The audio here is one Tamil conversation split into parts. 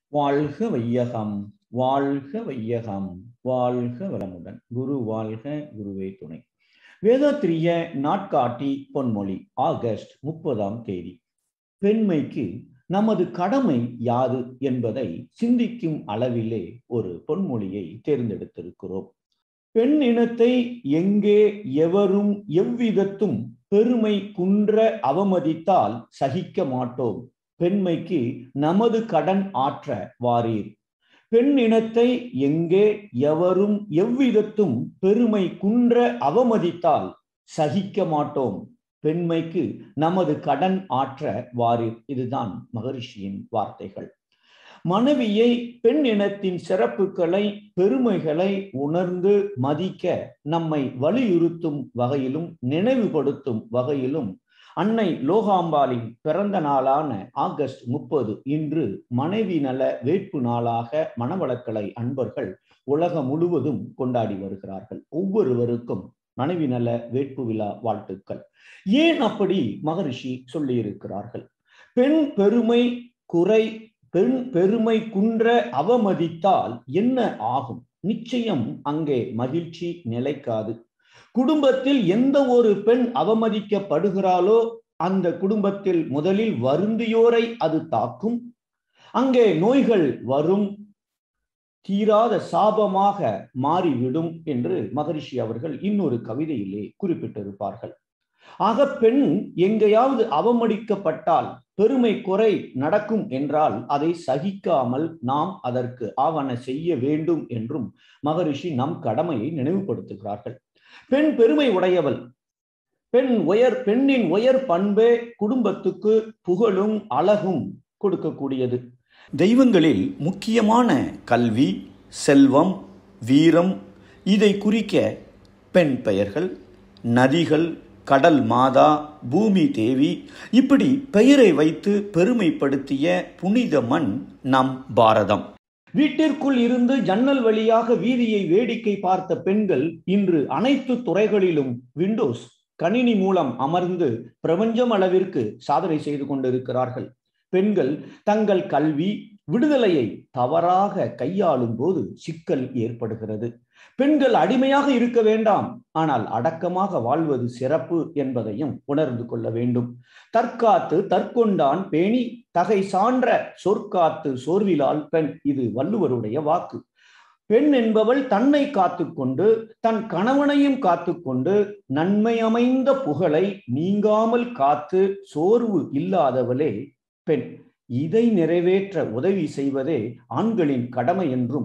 வாழ்க வையகம் வாழ்க வையகம் வாழ்க வளமுடன் குரு வாழ்க குருவே துணை வேதாத்திரிய நாட்காட்டி பொன்மொழி ஆகஸ்ட் முப்பதாம் தேதி பெண்மைக்கு நமது கடமை யாது என்பதை சிந்திக்கும் அளவிலே ஒரு பொன்மொழியை தேர்ந்தெடுத்திருக்கிறோம் பெண் இனத்தை எங்கே எவரும் எவ்விதத்தும் பெருமை குன்ற அவமதித்தால் சகிக்க மாட்டோம் பெண்மைக்கு நமது கடன் ஆற்ற வாரீர் பெண் இனத்தை எங்கே எவரும் எவ்விதத்தும் பெருமை குன்ற அவமதித்தால் சகிக்க மாட்டோம் பெண்மைக்கு நமது கடன் ஆற்ற வாரீர் இதுதான் மகரிஷியின் வார்த்தைகள் மனைவியை பெண் இனத்தின் சிறப்புகளை பெருமைகளை உணர்ந்து மதிக்க நம்மை வலியுறுத்தும் வகையிலும் நினைவுபடுத்தும் வகையிலும் அன்னை லோகாம்பாலின் பிறந்த நாளான ஆகஸ்ட் முப்பது இன்று மனைவி நல வேட்பு நாளாக மணவளக்கலை அன்பர்கள் உலகம் முழுவதும் கொண்டாடி வருகிறார்கள் ஒவ்வொருவருக்கும் மனைவி நல வேட்பு விழா வாழ்த்துக்கள் ஏன் அப்படி மகரிஷி சொல்லியிருக்கிறார்கள் பெண் பெருமை குறை பெண் பெருமை குன்ற அவமதித்தால் என்ன ஆகும் நிச்சயம் அங்கே மகிழ்ச்சி நிலைக்காது குடும்பத்தில் எந்த ஒரு பெண் அவமதிக்கப்படுகிறாளோ அந்த குடும்பத்தில் முதலில் வருந்தியோரை அது தாக்கும் அங்கே நோய்கள் வரும் தீராத சாபமாக மாறிவிடும் என்று மகரிஷி அவர்கள் இன்னொரு கவிதையிலே குறிப்பிட்டிருப்பார்கள் ஆக பெண் எங்கேயாவது அவமதிக்கப்பட்டால் பெருமை குறை நடக்கும் என்றால் அதை சகிக்காமல் நாம் அதற்கு ஆவண செய்ய வேண்டும் என்றும் மகரிஷி நம் கடமையை நினைவுபடுத்துகிறார்கள் பெண் பெருமை உடையவள் பெண் உயர் பெண்ணின் உயர் பண்பே குடும்பத்துக்கு புகழும் அழகும் கொடுக்கக்கூடியது தெய்வங்களில் முக்கியமான கல்வி செல்வம் வீரம் இதை குறிக்க பெண் பெயர்கள் நதிகள் கடல் மாதா பூமி தேவி இப்படி பெயரை வைத்து பெருமைப்படுத்திய புனித மண் நம் பாரதம் வீட்டிற்குள் இருந்து ஜன்னல் வழியாக வீதியை வேடிக்கை பார்த்த பெண்கள் இன்று அனைத்து துறைகளிலும் விண்டோஸ் கணினி மூலம் அமர்ந்து பிரபஞ்சம் அளவிற்கு சாதனை செய்து கொண்டிருக்கிறார்கள் பெண்கள் தங்கள் கல்வி விடுதலையை தவறாக கையாளும் போது சிக்கல் ஏற்படுகிறது பெண்கள் அடிமையாக இருக்க வேண்டாம் ஆனால் அடக்கமாக வாழ்வது சிறப்பு என்பதையும் உணர்ந்து கொள்ள வேண்டும் தற்காத்து தற்கொண்டான் பேணி தகை சான்ற சொற்காத்து சோர்விலால் பெண் இது வள்ளுவருடைய வாக்கு பெண் என்பவள் தன்னை காத்துக்கொண்டு தன் கணவனையும் காத்துக்கொண்டு நன்மை அமைந்த புகழை நீங்காமல் காத்து சோர்வு இல்லாதவளே பெண் இதை நிறைவேற்ற உதவி செய்வதே ஆண்களின் கடமை என்றும்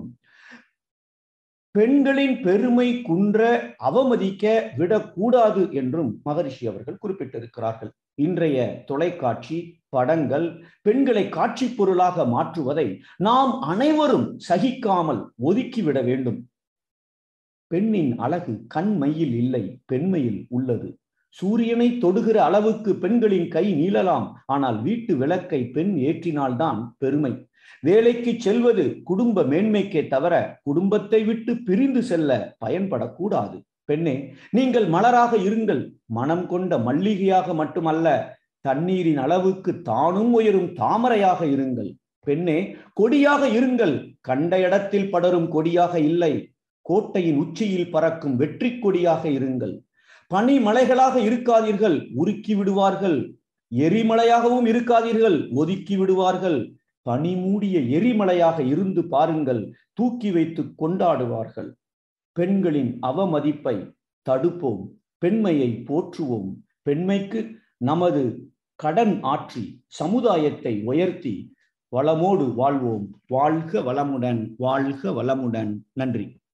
பெண்களின் பெருமை குன்ற அவமதிக்க விடக்கூடாது என்றும் மகரிஷி அவர்கள் குறிப்பிட்டிருக்கிறார்கள் இன்றைய தொலைக்காட்சி படங்கள் பெண்களை காட்சி பொருளாக மாற்றுவதை நாம் அனைவரும் சகிக்காமல் ஒதுக்கிவிட வேண்டும் பெண்ணின் அழகு கண்மையில் இல்லை பெண்மையில் உள்ளது சூரியனை தொடுகிற அளவுக்கு பெண்களின் கை நீளலாம் ஆனால் வீட்டு விளக்கை பெண் ஏற்றினால்தான் பெருமை வேலைக்கு செல்வது குடும்ப மேன்மைக்கே தவிர குடும்பத்தை விட்டு பிரிந்து செல்ல பயன்படக்கூடாது பெண்ணே நீங்கள் மலராக இருங்கள் மனம் கொண்ட மல்லிகையாக மட்டுமல்ல தண்ணீரின் அளவுக்கு தானும் உயரும் தாமரையாக இருங்கள் பெண்ணே கொடியாக இருங்கள் கண்ட இடத்தில் படரும் கொடியாக இல்லை கோட்டையின் உச்சியில் பறக்கும் வெற்றி கொடியாக இருங்கள் பனி மலைகளாக இருக்காதீர்கள் உருக்கி விடுவார்கள் எரிமலையாகவும் இருக்காதீர்கள் ஒதுக்கி விடுவார்கள் பனி மூடிய எரிமலையாக இருந்து பாருங்கள் தூக்கி வைத்து கொண்டாடுவார்கள் பெண்களின் அவமதிப்பை தடுப்போம் பெண்மையை போற்றுவோம் பெண்மைக்கு நமது கடன் ஆற்றி சமுதாயத்தை உயர்த்தி வளமோடு வாழ்வோம் வாழ்க வளமுடன் வாழ்க வளமுடன் நன்றி